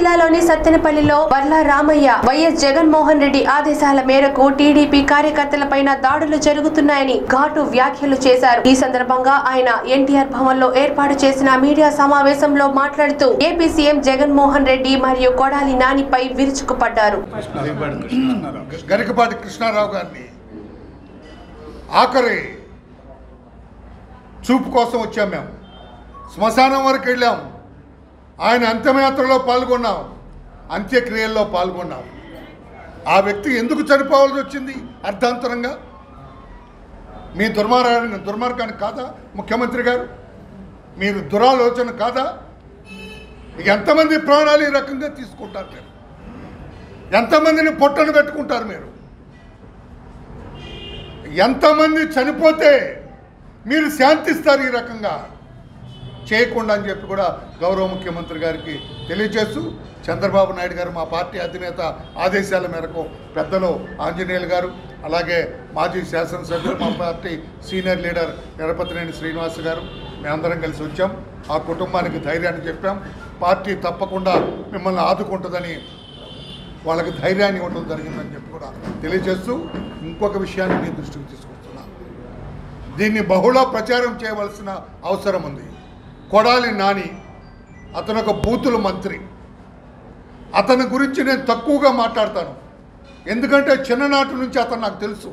జిల్లాలోని సత్తెనపల్లిలో వర్ల రామయ్య వైఎస్ జగన్మోహన్ రెడ్డి ఆదేశాల మేరకు టీడీపీ కార్యకర్తలపైన దాడులు జరుగుతున్నాయని ఘాటు వ్యాఖ్యలు చేశారు ఈ సందర్భంగా ఆయన ఎన్టీఆర్ భవన్ లో ఏర్పాటు చేసిన మీడియా సమావేశంలో మాట్లాడుతూ ఏపీ సీఎం జగన్మోహన్ రెడ్డి మరియు కొడాలి నానిపై విరుచుకుపడ్డారు గరికపాటి కృష్ణారావు గారిని ఆఖరి చూపు కోసం వచ్చాం మేము శ్మశానం వరకు వెళ్ళాం ఆయన అంత్యయాత్రలో పాల్గొన్నాం అంత్యక్రియల్లో పాల్గొన్నాం ఆ వ్యక్తి ఎందుకు చనిపోవాల్సి వచ్చింది అర్ధాంతరంగా మీ దుర్మార్గానికి దుర్మార్గానికి కాదా ముఖ్యమంత్రి గారు మీరు దురాలోచన కాదా ఎంతమంది ప్రాణాలు ఈ రకంగా తీసుకుంటారు మీరు ఎంతమందిని పొట్టను పెట్టుకుంటారు మీరు ఎంతమంది చనిపోతే మీరు శాంతిస్తారు ఈ రకంగా చేయకుండా అని చెప్పి కూడా గౌరవ ముఖ్యమంత్రి గారికి తెలియజేస్తూ చంద్రబాబు నాయుడు గారు మా పార్టీ అధినేత ఆదేశాల మేరకు పెద్దలు ఆంజనేయులు గారు అలాగే మాజీ శాసనసభ్యులు మా party senior leader Yarapathineni Srinivas గారు మేమందరం కలిసి వచ్చాం ఆ కుటుంబానికి ధైర్యాన్ని చెప్పాం పార్టీ తప్పకుండా మిమ్మల్ని ఆదుకుంటుందని వాళ్ళకి ధైర్యాన్ని ఇవ్వడం జరిగిందని చెప్పి కూడా తెలియజేస్తూ ఇంకొక విషయాన్ని మీ దృష్టికి తీసుకొస్తున్నా దీన్ని బహుళ ప్రచారం చేయవలసిన అవసరం ఉంది కొడాలి నాని అతను ఒక బూతుల మంత్రి అతని గురించి నేను తక్కువగా మాట్లాడతాను ఎందుకంటే చిన్ననాటి నుంచి అతను నాకు తెలుసు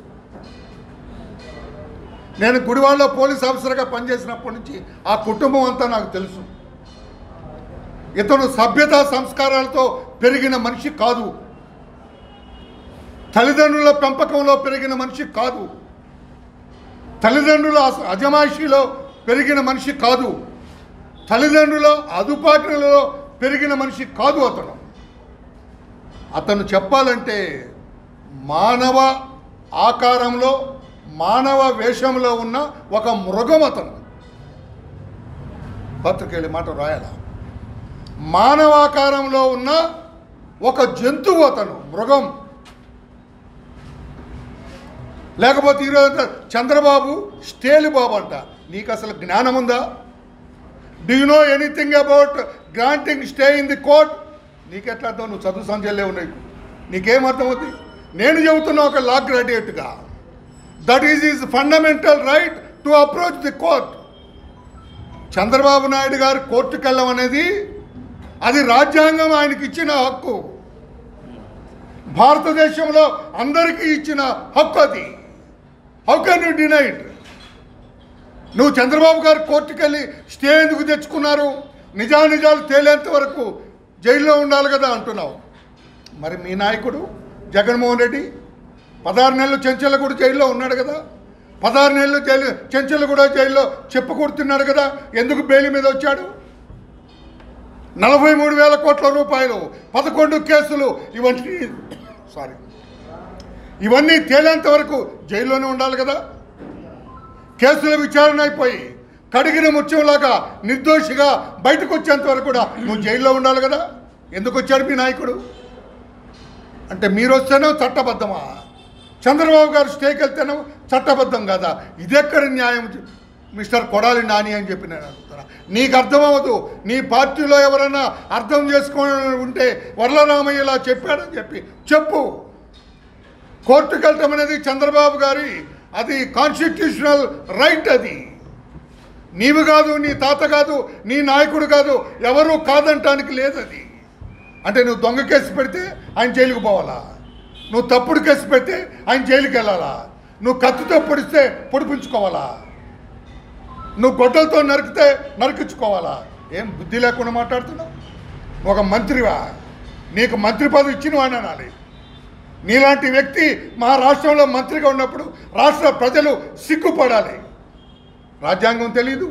నేను గుడివాడలో పోలీస్ ఆఫీసర్గా పనిచేసినప్పటి నుంచి ఆ కుటుంబం అంతా నాకు తెలుసు ఇతను సభ్యతా సంస్కారాలతో పెరిగిన మనిషి కాదు తల్లిదండ్రుల పెంపకంలో పెరిగిన మనిషి కాదు తల్లిదండ్రుల అస- అజమాయిషీలో పెరిగిన మనిషి కాదు తల్లిదండ్రుల అదుపాటలలో పెరిగిన మనిషి కాదు అతను అతను చెప్పాలంటే మానవ ఆకారంలో మానవ వేషంలో ఉన్న ఒక మృగం అతను పత్రికెళ్ళి మాట రాయాల మానవాకారంలో ఉన్న ఒక జంతువు అతను మృగం లేకపోతే ఈరోజు అంటారు, చంద్రబాబు స్టేలు బాబు అంట నీకు అసలు జ్ఞానం ఉందా do you know anything about granting stay in the court నీకెట్లా అర్థం నువ్వు చదువు సంధ్యలే ఉన్నాయి నీకేం అర్థమవుతుంది నేను చెబుతున్నా ఒక లా గ్రాడ్యుయేట్గా that is is fundamental right to approach the court Chandrababu Naidu garu కోర్టుకు వెళ్ళడం అనేది అది రాజ్యాంగం ఆయనకి ఇచ్చిన హక్కు భారతదేశంలో అందరికీ ఇచ్చిన హక్కు అది హౌ కెన్ యూ డినైట్ నువ్వు చంద్రబాబు గారు కోర్టుకు వెళ్ళి స్టే ఎందుకు తెచ్చుకున్నారు నిజానిజాలు తేలేంత వరకు జైల్లో ఉండాలి కదా అంటున్నావు మరి మీ నాయకుడు జగన్మోహన్ రెడ్డి పదహారు నెలలు చెంచలగూడ జైల్లో ఉన్నాడు కదా పదహారు నెలలు జైలు చెంచలగూడ జైల్లో చెప్పుకొడుతున్నాడు కదా ఎందుకు బెయిల్ మీద వచ్చాడు నలభై మూడు వేల కోట్ల రూపాయలు పదకొండు కేసులు ఇవన్నీ సారీ ఇవన్నీ తేలేంత వరకు జైల్లోనే ఉండాలి కదా కేసుల విచారణ అయిపోయి కడిగిన ముత్యంలాగా నిర్దోషిగా బయటకు వచ్చేంత వరకు కూడా నువ్వు జైల్లో ఉండాలి కదా ఎందుకు వచ్చాడు మీ నాయకుడు అంటే మీరు వస్తేనే చట్టబద్ధమా చంద్రబాబు గారు స్టేకి వెళ్తేనే చట్టబద్ధం కదా ఇదెక్కడ న్యాయం మిస్టర్ కొడాలి నాని అని చెప్పి నేను అడుగుతున్నా నీకు అర్థమవదు నీ పార్టీలో ఎవరైనా అర్థం చేసుకొని ఉంటే వరలరామయ్య ఇలా చెప్పాడని చెప్పి చెప్పు కోర్టుకు వెళ్ళటం అనేది చంద్రబాబు గారి అది కాన్స్టిట్యూషనల్ రైట్ అది నీవు కాదు నీ తాత కాదు నీ నాయకుడు కాదు ఎవరు కాదంటానికి లేదు అది అంటే నువ్వు దొంగ కేసు పెడితే ఆయన జైలుకు పోవాలా నువ్వు తప్పుడు కేసు పెడితే ఆయన జైలుకి వెళ్ళాలా నువ్వు కత్తితో పొడిస్తే పొడిపించుకోవాలా నువ్వు గొడ్డలతో నరికితే నరికించుకోవాలా ఏం బుద్ధి లేకుండా మాట్లాడుతున్నావు ఒక మంత్రివా నీకు మంత్రి పదవి ఇచ్చిన వాడిని అనాలి నీలాంటి వ్యక్తి మా రాష్ట్రంలో మంత్రిగా ఉన్నప్పుడు రాష్ట్ర ప్రజలు సిగ్గుపడాలి రాజ్యాంగం తెలీదు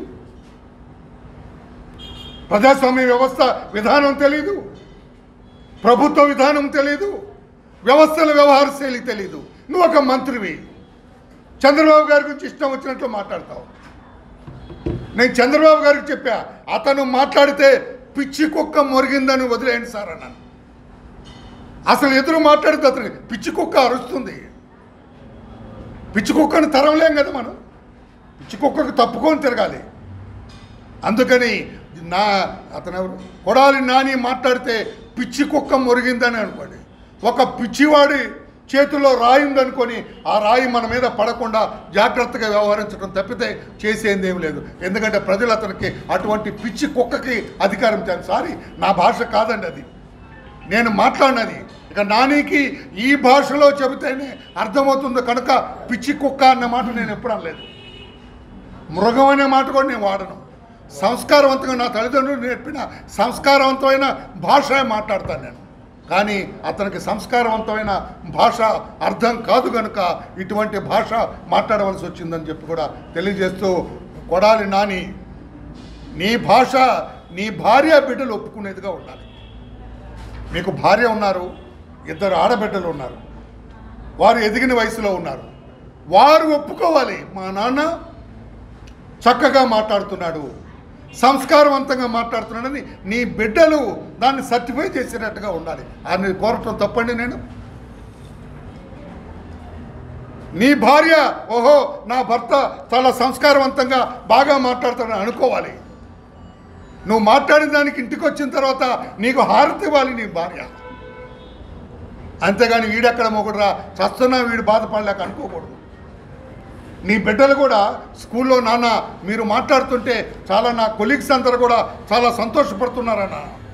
ప్రజాస్వామ్య వ్యవస్థ విధానం తెలీదు ప్రభుత్వ విధానం తెలీదు వ్యవస్థల వ్యవహార శైలి తెలీదు నువ్వు ఒక మంత్రివి చంద్రబాబు గారి గురించి ఇష్టం వచ్చినట్లు మాట్లాడతావు నేను చంద్రబాబు గారికి చెప్పా అతను మాట్లాడితే పిచ్చి కుక్క మొరిగిందని వదిలేయండి సార్ అన్నాను అసలు ఎదురు మాట్లాడితే అతను పిచ్చి కుక్క అరుస్తుంది పిచ్చి కుక్కను తరవలేం కదా మనం పిచ్చి కుక్కకు తప్పుకొని తిరగాలి అందుకని నా అతను ఎవరు కొడాలి నాని మాట్లాడితే పిచ్చి కుక్క మురిగిందని అనుకోండి ఒక పిచ్చివాడి చేతిలో రాయి ఉందనుకొని ఆ రాయి మన మీద పడకుండా జాగ్రత్తగా వ్యవహరించడం తప్పితే చేసేది ఏం లేదు ఎందుకంటే ప్రజలు అతనికి అటువంటి పిచ్చి కుక్కకి అధికారం ఇచ్చారు సారీ నా భాష కాదండి అది నేను మాట్లాడినది ఇక నానికి ఈ భాషలో చెబితేనే అర్థమవుతుంది కనుక పిచ్చి కుక్క అన్న మాట నేను ఎప్పుడు అనలేదు మృగం అనే మాట కూడా నేను వాడను సంస్కారవంతంగా నా తల్లిదండ్రులు నేర్పిన సంస్కారవంతమైన భాష మాట్లాడతాను నేను కానీ అతనికి సంస్కారవంతమైన భాష అర్థం కాదు కనుక ఇటువంటి భాష మాట్లాడవలసి వచ్చిందని చెప్పి కూడా తెలియజేస్తూ కొడాలి నాని నీ భాష నీ భార్య బిడ్డలు ఒప్పుకునేదిగా ఉండాలి మీకు భార్య ఉన్నారు ఇద్దరు ఆడబిడ్డలు ఉన్నారు వారు ఎదిగిన వయసులో ఉన్నారు వారు ఒప్పుకోవాలి మా నాన్న చక్కగా మాట్లాడుతున్నాడు సంస్కారవంతంగా మాట్లాడుతున్నాడని నీ బిడ్డలు దాన్ని సర్టిఫై చేసేటట్టుగా ఉండాలి అని కోరటం తప్పండి నేను నీ భార్య ఓహో నా భర్త చాలా సంస్కారవంతంగా బాగా మాట్లాడుతాడని అనుకోవాలి నువ్వు మాట్లాడిన దానికి ఇంటికి వచ్చిన తర్వాత నీకు హారతి ఇవ్వాలి నీ భార్య అంతేగాని వీడెక్కడ మొగుడురా చస్తున్నా వీడు బాధపడలేక అనుకోకూడదు నీ బిడ్డలు కూడా స్కూల్లో నాన్న మీరు మాట్లాడుతుంటే చాలా నా కొలీగ్స్ అందరూ కూడా చాలా సంతోషపడుతున్నారన్న